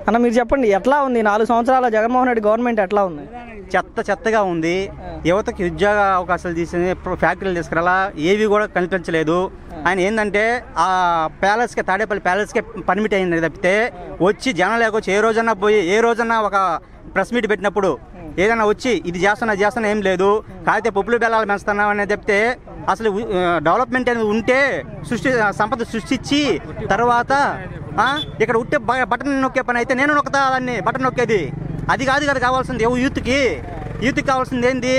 అన్న మీరు చెప్పండి ఎట్లా ఉంది నాలుగు సంవత్సరాల జగన్మోహన్ రెడ్డి గవర్నమెంట్ ఎట్లా ఉంది చెత్త చెత్తగా ఉంది యువతకి ఉద్యోగ అవకాశాలు తీసి ఫ్యాక్టరీలు తీసుకురాలా ఏవి కూడా కనిపించలేదు ఆయన ఏంటంటే ఆ ప్యాలెస్కి తాడేపల్లి ప్యాలెస్కే పర్మిట్ అయింది తప్పితే వచ్చి జనం లేకొచ్చి ఏ రోజన్నా పోయి ఏ రోజన్నా ఒక ప్రెస్ మీట్ పెట్టినప్పుడు ఏదైనా వచ్చి ఇది చేస్తున్నా అది చేస్తున్నా ఏం లేదు కాకపోతే పప్పులు బెల్లాలు పెంచుతున్నాం అనేది చెప్తే అసలు ఉ- ఆ, డెవలప్మెంట్ అనేది ఉంటే సృష్టి సంపద సృష్టించి తర్వాత ఆ, ఇక్కడ ఉంటే బ- బటన్ నొక్కే పని అయితే నేను నొక్కుతా దాన్ని బటన్ నొక్కేది అది కాదు కదా కావాల్సింది ఎవ- యూత్కి యూత్కి కావాల్సింది ఏంది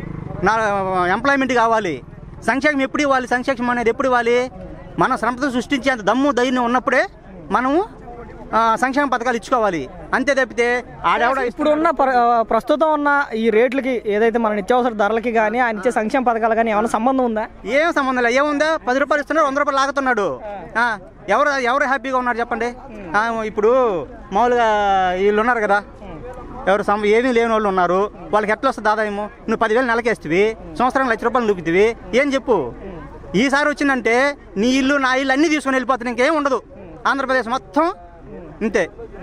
నా ఎంప్లాయ్మెంట్ కావాలి సంక్షేమం ఎప్పుడు ఇవ్వాలి సంక్షేమం అనేది ఎప్పుడు ఇవ్వాలి మన సంపద సృష్టించేంత దమ్ము ధైర్యం ఉన్నప్పుడే మనము ఆ, సంక్షేమ పథకాలు ఇచ్చుకోవాలి అంతే తప్పితే ఆడెవడ ఇప్పుడు ఉన్న ప్ర- ఆ, ప్రస్తుతం ఉన్న ఈ రేట్లకి ఏదైతే మన నిత్యావసర ధరలకి కానీ ఆయన ఇచ్చే సంక్షేమ పథకాలు కానీ ఏమైనా సంబంధం ఉందా ఏం సంబంధం లేదు ఏముందా పది రూపాయలు ఇస్తున్నాడు వంద రూపాయలు లాగుతున్నాడు ఆ, ఎవరు ఎవరు హ్యాపీగా ఉన్నారు చెప్పండి ఆ, ఇప్పుడు మామూలుగా వీళ్ళు ఉన్నారు కదా ఎవరు సం ఏమీ లేని వాళ్ళు ఉన్నారు వాళ్ళకి ఎట్లా వస్తుంది ఆదాయము నువ్వు పదివేలు నెలకేస్తుంది సంవత్సరం లక్ష రూపాయలు నూకుతుంది ఏం చెప్పు ఈసారి వచ్చిందంటే నీ ఇల్లు నా ఇల్లు అన్నీ తీసుకొని వెళ్ళిపోతుంది ఇంకేం ఉండదు ఆంధ్రప్రదేశ్ మొత్తం ఇంతే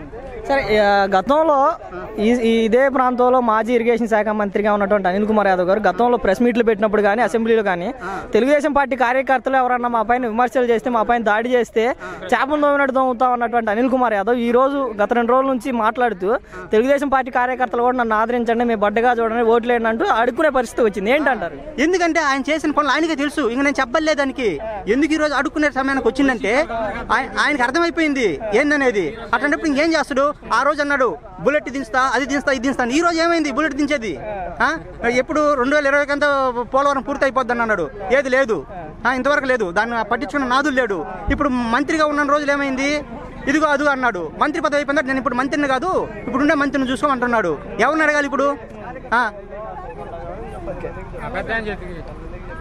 సరే ఆ, గతంలో ఈ ఈ ఇదే ప్రాంతంలో మాజీ ఇరిగేషన్ శాఖ మంత్రిగా ఉన్నటువంటి అనిల్ కుమార్ యాదవ్ గారు గతంలో ప్రెస్ మీట్లు పెట్టినప్పుడు కానీ అసెంబ్లీలో కానీ తెలుగుదేశం పార్టీ కార్యకర్తలు ఎవరన్నా మా పైన విమర్శలు చేస్తే మా పైన దాడి చేస్తే చేపలు దోమినట్టు దోముతాం అన్నటువంటి అనిల్ కుమార్ యాదవ్ ఈ రోజు గత రెండు రోజుల నుంచి మాట్లాడుతూ తెలుగుదేశం పార్టీ కార్యకర్తలు కూడా నన్ను ఆదరించండి మీ బడ్డగా చూడండి ఓట్లు వేయండి అంటూ అడుక్కునే పరిస్థితి వచ్చింది ఏంటంటారు ఎందుకంటే ఆయన చేసిన పనులు ఆయనకే తెలుసు ఇంక నేను చెప్పలే దానికి ఎందుకు ఈ రోజు అడుక్కునే సమయానికి వచ్చిందంటే ఆయ- ఆయనకి అర్థమైపోయింది ఏందనేది అట్లాంటప్పుడు ఇంకేం చేస్తాడు ఆ రోజు అన్నాడు బుల్లెట్ దించుతా అది దించుతా ఇది దించుతా ఈ రోజు ఏమైంది బుల్లెట్ దించేది ఆ? ఎప్పుడు రెండు వేల ఇరవై కంతా పోలవరం పూర్తి అయిపోద్ది అన్నాడు ఏది లేదు ఆ, ఇంతవరకు లేదు దాన్ని పట్టించుకున్న నాదులు లేడు ఇప్పుడు మంత్రిగా ఉన్న రోజులు ఏమైంది ఇదిగో అదిగో అన్నాడు మంత్రి పదవి అయిపోయిందా నేను ఇప్పుడు మంత్రిని కాదు ఇప్పుడు ఉండే మంత్రిని చూసుకోమంటున్నాడు ఎవరిని అడగాలి ఇప్పుడు ఆ?